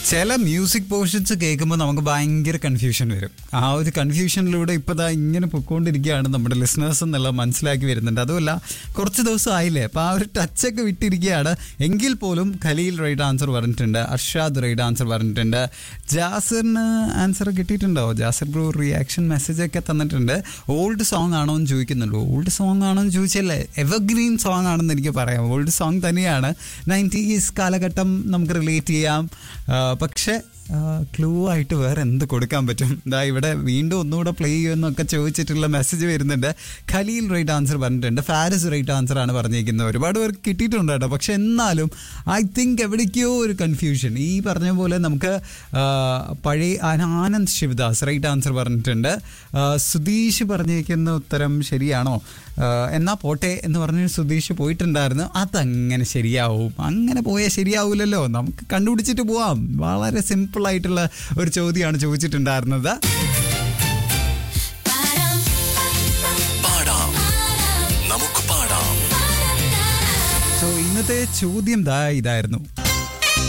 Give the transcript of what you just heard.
ചില music portions കേൾക്കുമ്പോൾ നമുക്ക് ഭയങ്കര കൺഫ്യൂഷൻ വരും ആ ഒരു കൺഫ്യൂഷനിലൂടെ ഇപ്പോൾ ദാ ഇങ്ങനെ പൊയ്ക്കൊണ്ടിരിക്കുകയാണ് നമ്മുടെ ലിസണേഴ്സ് എന്നുള്ള മനസ്സിലാക്കി വരുന്നുണ്ട് അതുമല്ല കുറച്ച് ദിവസം ആയില്ലേ അപ്പോൾ ആ ഒരു ടച്ചൊക്കെ വിട്ടിരിക്കുകയാണ് എങ്കിൽ പോലും ഖലീൽ റൈറ്റ് ആൻസർ പറഞ്ഞിട്ടുണ്ട് അർഷാദ് റൈറ്റ് ആൻസർ പറഞ്ഞിട്ടുണ്ട് ജാസിറിന് ആൻസർ കിട്ടിയിട്ടുണ്ടോ ജാസിർ ബ്രോ റിയാക്ഷൻ മെസ്സേജ് ഒക്കെ തന്നിട്ടുണ്ട് ഓൾഡ് സോങ് ആണോ എന്ന് ചോദിക്കുന്നുള്ളൂ ഓൾഡ് സോങ് ആണോ എന്ന് ചോദിച്ചല്ലേ എവർഗ്രീൻ സോങ് ആണെന്ന് എനിക്ക് പറയാം ഓൾഡ് സോങ് തന്നെയാണ് നയൻറ്റീസ് കാലഘട്ടം നമുക്ക് റിലേറ്റ് ചെയ്യാം ആ, പക്ഷേ ക്ലൂ ആയിട്ട് വേറെ എന്ത് കൊടുക്കാൻ പറ്റും ഇതാ ഇവിടെ വീണ്ടും ഒന്നുകൂടെ പ്ലേ ചെയ്യുമെന്നൊക്കെ ചോദിച്ചിട്ടുള്ള മെസ്സേജ് വരുന്നുണ്ട് ഖലീൽ റൈറ്റ് ആൻസർ പറഞ്ഞിട്ടുണ്ട് ഫാരിസ് റൈറ്റ് ആൻസർ ആണ് പറഞ്ഞിരിക്കുന്നത് ഒരുപാട് പേർക്ക് കിട്ടിയിട്ടുണ്ട് കേട്ടോ പക്ഷെ എന്നാലും ഐ തിങ്ക് എവിടേക്കോ ഒരു കൺഫ്യൂഷൻ ഈ പറഞ്ഞ പോലെ നമുക്ക് ആ, പഴയ ആ- ആനന്ദ് ശിവദാസ് റൈറ്റ് ആൻസർ പറഞ്ഞിട്ടുണ്ട് ആ, സുധീഷ് പറഞ്ഞിരിക്കുന്ന ഉത്തരം ശരിയാണോ ആ, എന്നാ പോട്ടെ എന്ന് പറഞ്ഞ് സുധീഷ് പോയിട്ടുണ്ടായിരുന്നു അതങ്ങനെ ശരിയാവും അങ്ങനെ പോയാൽ ശരിയാവില്ലല്ലോ നമുക്ക് കണ്ടുപിടിച്ചിട്ട് പോവാം വളരെ സിമ്പിൾ ആയിട്ടുള്ള ഒരു ചോദ്യമാണ് ചോദിച്ചിട്ടുണ്ടായിരുന്നത് പാടാം നമുക്ക് പാടാം സോ ഇന്നത്തെ ചോദ്യം ദാ ഇതായിരുന്നു